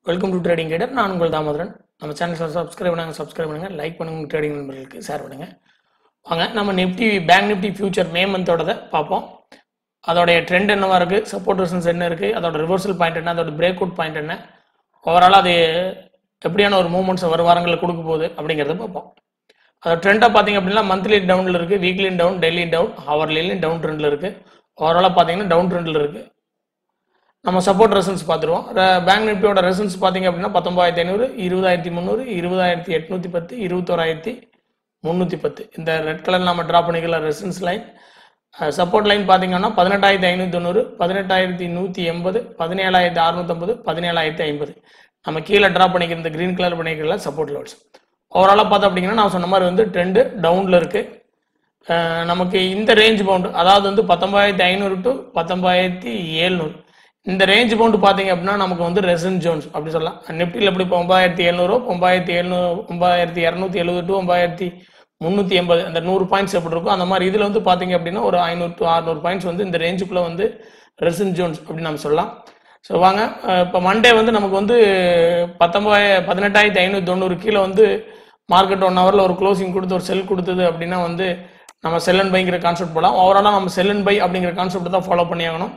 welcome to trading கைடர் நான் உங்கள் தாமோதரன் நம்ம சேனல் சப்ஸ்கிரைப் பண்ணுங்க சப்ஸ்கிரைப் பண்ணுங்க லைக் பண்ணுங்க உங்க ட்ரேடிங் நண்பர்களுக்கு ஷேர் பண்ணுங்க வாங்க நம்ம Nifty bank Nifty future May மந்தோடதை பார்ப்போம் அதோடைய ட்ரெண்ட் என்னவா இருக்கு சப்போர்ட் ரெசன்ஸ் என்ன இருக்கு அதோட ரிவர்சல் பாயிண்ட் என்ன அதோட பிரேக் அவுட் பாயிண்ட் என்ன ஓவரால் அது எப்படியான ஒரு மூவ்மெண்ட்ஸ் வரும் வாரங்களில் கொடுக்க போகுது அப்படிங்கிறத பார்ப்போம் அதோட ட்ரெண்டாக பார்த்தீங்க அப்படின்னா மந்த்லி டவுனில் இருக்குது வீக்லி டவுன் டெய்லி டவுன் ஹவர்லிலையும் டவுன் ட்ரெண்டில் இருக்குது ஓவராலாக பார்த்தீங்கன்னா டவுன் ட்ரெண்டில் இருக்குது நம்ம சப்போர்ட் ரெசன்ஸ் பார்த்துருவோம் பேங்க் நிஃப்டியோட ரெசன்ஸ் பார்த்தீங்க அப்படின்னா பத்தொம்பதாயிரத்தி ஐநூறு இருபதாயிரத்தி முந்நூறு இருபதாயிரத்தி எட்நூற்றி பத்து இருபத்தோராயிரத்தி முந்நூற்றி பத்து இந்த ரெட் கலர் நம்ம ட்ரா பண்ணிக்கலாம் ரெசன்ஸ் லைன் சப்போர்ட் லைன் பார்த்தீங்கன்னா பதினெட்டாயிரத்தி ஐநூற்றி தொண்ணூறு பதினெட்டாயிரத்தி நூற்றி எண்பது பதினேழாயிரத்தி அறுநூத்தம்பது பதினேழாயிரத்தி ஐம்பது நம்ம கீழே ட்ரா பண்ணிக்கிற இந்த க்ரீன் கலர் பண்ணிக்கிறல சப்போர்ட் லோட்ஸ் ஓவராலாக பார்த்தோம் அப்படிங்கன்னா நான் சொன்ன மாதிரி வந்து ட்ரெண்டு டவுனில் இருக்குது நமக்கு இந்த ரேஞ்ச் பவுண்டு அதாவது வந்து பத்தொம்பதாயிரத்தி ஐநூறு டு பத்தொம்பதாயிரத்தி ஏழ்நூறு இந்த ரேஞ்ச் பவுண்டு பார்த்தீங்க அப்படின்னா நமக்கு வந்து ரெசன் ஜோன்ஸ் அப்படி சொல்லலாம் நிப்டியில் எப்படி இப்போ ஒன்பதாயிரத்தி எழுநூறு ஒன்பதாயிரத்தி எழுநூறு ஒன்பதாயிரத்தி இரநூத்தி எழுபது டு ஒன்பதாயிரத்தி முந்நூற்றி எண்பது அந்த நூறு பாயிண்ட்ஸ் எப்படி இருக்கும் அந்த மாதிரி இதில் வந்து பார்த்தீங்க அப்படின்னா ஒரு ஐநூறு டு அறுநூறு பாயிண்ட்ஸ் வந்து இந்த ரேஞ்சுக்குள்ளே வந்து ரெசன் ஜோன்ஸ் அப்படின்னு நம்ம சொல்லலாம் ஸோ வாங்க இப்போ மண்டே வந்து நமக்கு வந்து பத்தொம்பதாய பதினெட்டாயிரத்தி ஐநூற்றி தொண்ணூறு கீழே வந்து மார்க்கெட் ஒன் ஹவரில் ஒரு க்ளோசிங் கொடுத்து ஒரு செல் கொடுத்தது அப்படின்னா வந்து நம்ம செல் அண்ட் பைங்கிற கான்செப்ட் போகலாம் ஓவராலாக நம்ம செல் அண்ட் பை அப்படிங்கிற கான்செப்ட் தான் ஃபாலோ பண்ணி ஆகணும்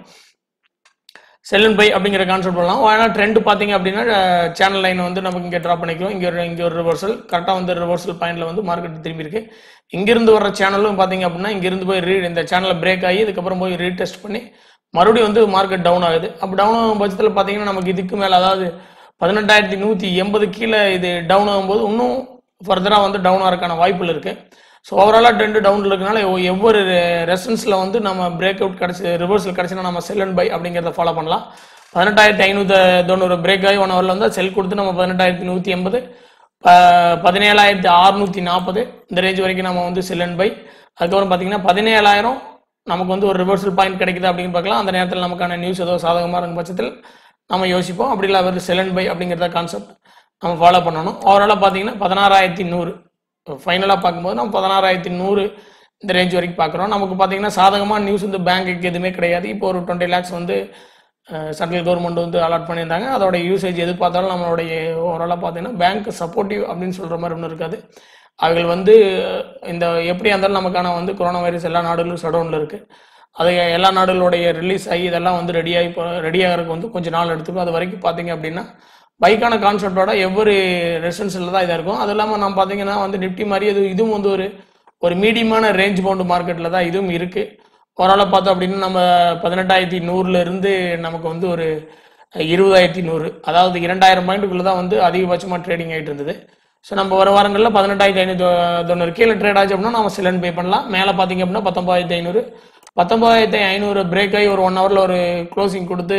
செல் அண்ட் பை அப்படிங்கிற கான்செப்ட் பண்ணலாம் ஆனால் ட்ரெண்ட் பார்த்தீங்க அப்படின்னா சேனல் லைன் வந்து நமக்கு இங்கே ட்ரா பண்ணிக்கிறோம் இங்கே ஒரு இங்கே ஒரு ரிவர்சல் கரெக்டாக வந்து ரிவர்சல் பாயிண்ட்ல வந்து மார்க்கெட் திரும்பி இருக்கு இங்கிருந்து வர சேனலும் பார்த்தீங்க அப்படின்னா இங்கிருந்து போய் ரீ இந்த சேனலில் பிரேக் ஆகி இதுக்கப்புறம் போய் ரீடெஸ்ட் பண்ணி மறுபடியும் வந்து மார்க்கெட் டவுன் ஆகுது அப்போ டவுன் ஆகும் பட்சத்தில் பார்த்தீங்கன்னா நமக்கு இதுக்கு மேலே அதாவது பதினெட்டாயிரத்தி நூற்றி எண்பது கீழே இது டவுன் ஆகும்போது இன்னும் ஃபர்தராக வந்து டவுன் ஆகிறதுக்கான வாய்ப்புகள் இருக்குது ஸோ ஓவராலாக ட்ரெண்டு டவுனில் இருக்கனால ஒவ்வொரு ரெசன்ஸில் வந்து நம்ம பிரேக் அவுட் கிடச்சி ரிவர்சல் கிடச்சினா நம்ம செல் அண்ட் பை அப்படிங்கிறத ஃபாலோ பண்ணலாம் பதினெட்டாயிரத்தி ஐநூற்றி தொண்ணூறு பிரேக் ஆகி ஒன் ஹவரில் வந்து செல் கொடுத்து நம்ம பதினெட்டாயிரத்தி நூற்றி எண்பது பதினேழாயிரத்தி அறுநூற்றி நாற்பது இந்த ரேஞ்ச் வரைக்கும் நம்ம வந்து செல் அண்ட் பை அதுக்கப்புறம் பார்த்தீங்கன்னா பதினேழாயிரம் நமக்கு வந்து ஒரு ரிவர்சல் பாயிண்ட் கிடைக்குது அப்படின்னு பார்க்கலாம் அந்த நேரத்தில் நமக்கான நியூஸ் ஏதோ சாதகமாக இருக்கும் பட்சத்தில் நம்ம யோசிப்போம் அப்படி இல்லை வந்து செல் அண்ட் பை அப்படிங்கிறத கான்செப்ட் நம்ம ஃபாலோ பண்ணணும் ஓவராலாக பார்த்தீங்கன்னா பதினாறாயிரத்தி நூறு ஃபைனலாக பார்க்கும்போது நம்ம பதினாறாயிரத்தி நூறு இந்த ரேஞ்ச் வரைக்கும் பார்க்குறோம் நமக்கு பார்த்தீங்கன்னா சாதகமான நியூஸ் வந்து பேங்க்குக்கு எதுவுமே கிடையாது இப்போ ஒரு டுவெண்ட்டி லேக்ஸ் வந்து சென்ட்ரல் கவர்மெண்ட் வந்து அலாட் பண்ணியிருந்தாங்க அதோட யூசேஜ் எது பார்த்தாலும் நம்மளுடைய ஓவராலாக பார்த்தீங்கன்னா பேங்க் சப்போர்ட்டிவ் அப்படின்னு சொல்கிற மாதிரி ஒன்றும் இருக்காது அவர்கள் வந்து இந்த எப்படியா இருந்தாலும் நமக்கான வந்து கொரோனா வைரஸ் எல்லா நாடுகளும் ஷடவுனில் இருக்குது அது எல்லா நாடுகளுடைய ரிலீஸ் ஆகி இதெல்லாம் வந்து ரெடியாகி இப்போ ரெடி ஆகிறதுக்கு வந்து கொஞ்சம் நாள் எடுத்துக்கும் அது வரைக்கும் பார்த்தீங்க அப்படின்னா பைக்கான கான்செப்டோட எவ்வொரு ரெசிடென்ஷியல் தான் இதாக இருக்கும் அது இல்லாமல் நம்ம பார்த்தீங்கன்னா வந்து நிப்டி மாதிரி இது இதுவும் வந்து ஒரு ஒரு மீடியமான ரேஞ்ச் பவுண்டு மார்க்கெட்டில் தான் இதுவும் இருக்குது ஓரளவு பார்த்தோம் அப்படின்னா நம்ம பதினெட்டாயிரத்தி நூறுலேருந்து நமக்கு வந்து ஒரு இருபதாயிரத்தி நூறு அதாவது இரண்டாயிரம் பாயிண்ட்டுக்குள்ளே தான் வந்து அதிகபட்சமாக ட்ரேடிங் ஆகிட்டு இருந்தது ஸோ நம்ம வர வாரங்களில் பதினெட்டாயிரத்தி ஐநூற்றி தொண்ணூறு கீழே ட்ரேட் ஆச்சு அப்படின்னா நம்ம சிலன் பே பண்ணலாம் மேலே பார்த்தீங்க அப்படின்னா பத்தொம்பதாயிரத்தி ஐநூறு பத்தொம்பதாயிரத்தி ஐநூறு பிரேக் ஆகி ஒரு ஒன் ஹவரில் ஒரு க்ளோசிங் கொடுத்து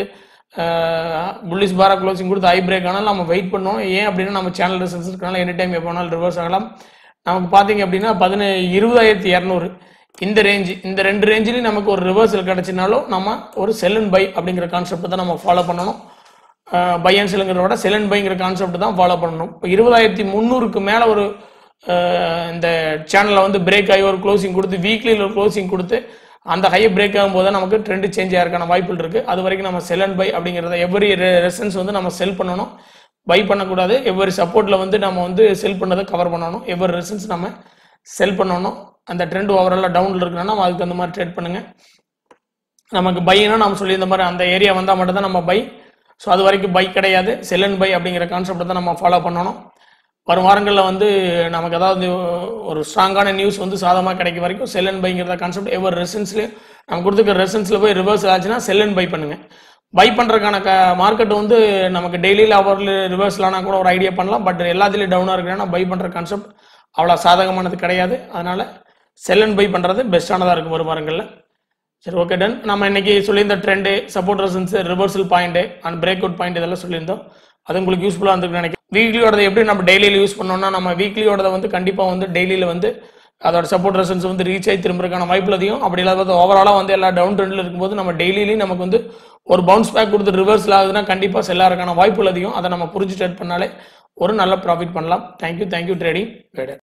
புல்லிஸ் பாரா க்ளோசிங் கொடுத்து ஐ பிரேக் ஆனாலும் நம்ம வெயிட் பண்ணோம் ஏன் அப்படின்னா நம்ம சேனல் ரிசல்ட்ஸ் இருக்கனால எனி டைம் எப்போ வேணாலும் ரிவர்ஸ் ஆகலாம் நமக்கு பார்த்தீங்க அப்படின்னா பதின இருபதாயிரத்தி இரநூறு இந்த ரேஞ்சு இந்த ரெண்டு ரேஞ்சிலையும் நமக்கு ஒரு ரிவர்சல் கிடச்சினாலும் நம்ம ஒரு செல் அண்ட் பை அப்படிங்கிற கான்செப்ட் தான் நம்ம ஃபாலோ பண்ணணும் பை அண்ட் செல்லுங்கிறத விட செல் அண்ட் பைங்கிற கான்செப்ட் தான் ஃபாலோ பண்ணணும் இப்போ இருபதாயிரத்தி முந்நூறுக்கு மேலே ஒரு இந்த சேனலில் வந்து பிரேக் ஆகி ஒரு க்ளோசிங் கொடுத்து வீக்லியில் ஒரு க்ளோசிங் கொடுத்து அந்த ஹை பிரேக் ஆகும்போது நமக்கு ட்ரெண்டு சேஞ்ச் ஆகிறதுக்கான வாய்ப்புகள் இருக்குது அது வரைக்கும் நம்ம செல் அண்ட் பை அப்படிங்கிறத எவ்வரி ரெசன்ஸ் வந்து நம்ம செல் பண்ணணும் பை பண்ணக்கூடாது எவ்வரி சப்போர்ட்டில் வந்து நம்ம வந்து செல் பண்ணதை கவர் பண்ணணும் எவ்வரி ரெசன்ஸ் நம்ம செல் பண்ணணும் அந்த ட்ரெண்ட் ஓவராலாக டவுனில் இருக்குன்னா நம்ம அதுக்கு அந்த மாதிரி ட்ரேட் பண்ணுங்கள் நமக்கு பையனா நம்ம சொல்லி இந்த மாதிரி அந்த ஏரியா வந்தால் மட்டும்தான் நம்ம பை ஸோ அது வரைக்கும் பை கிடையாது செல் அண்ட் பை அப்படிங்கிற கான்செப்டை தான் நம்ம ஃபாலோ பண்ணணும் வரும் வாரங்களில் வந்து நமக்கு ஏதாவது ஒரு ஸ்ட்ராங்கான நியூஸ் வந்து சாதமாக கிடைக்க வரைக்கும் செல் அண்ட் பைங்கிறத கான்செப்ட் எவ்வளோ ரெசன்ஸ்லேயும் நம்ம கொடுத்துருக்க ரெசன்ஸில் போய் ரிவர்ஸ் ஆச்சுன்னா செல் அண்ட் பை பண்ணுங்கள் பை பண்ணுறதுக்கான க மார்க்கெட் வந்து நமக்கு டெய்லியில் அவரில் ரிவர்ஸ்லானா கூட ஒரு ஐடியா பண்ணலாம் பட் எல்லாத்துலேயும் டவுனாக இருக்குன்னா பை பண்ணுற கான்செப்ட் அவ்வளோ சாதகமானது கிடையாது அதனால் செல் அண்ட் பை பண்ணுறது பெஸ்ட்டானதாக இருக்கும் வரும் வாரங்களில் சரி ஓகே டன் நம்ம இன்னைக்கு சொல்லியிருந்த trend support resistance reversal point and break out point இதெல்லாம் சொல்லியிருந்தோம் அது உங்களுக்கு யூஸ்ஃபுல்லாக இருந்திருக்கு நினைக்கிறேன் வீக்லியோட எப்படி நம்ம டெய்லியில் யூஸ் பண்ணோம்னா நம்ம வீக்லியோட வந்து கண்டிப்பாக வந்து டெய்லியில் வந்து அதோட சப்போர்ட் ரெசன்ஸ் வந்து ரீச் ஆகி திரும்புறதுக்கான வாய்ப்பு அதிகம் அப்படி இல்லாத ஓவராலாக வந்து எல்லா டவுன் ட்ரெண்டில் இருக்கும்போது நம்ம டெய்லியிலையும் நமக்கு வந்து ஒரு பவுன்ஸ் பேக் கொடுத்து ரிவர்ஸில் ஆகுதுன்னா கண்டிப்பாக செல்லாருக்கான வாய்ப்புகள் அதிகம் அதை நம்ம புரிஞ்சு ட்ரேட் பண்ணாலே ஒரு நல்ல ப்ராஃபிட் பண்ணலாம் தேங்க்யூ தேங்க்யூ ட்ரேடிங் ட்ரேடர்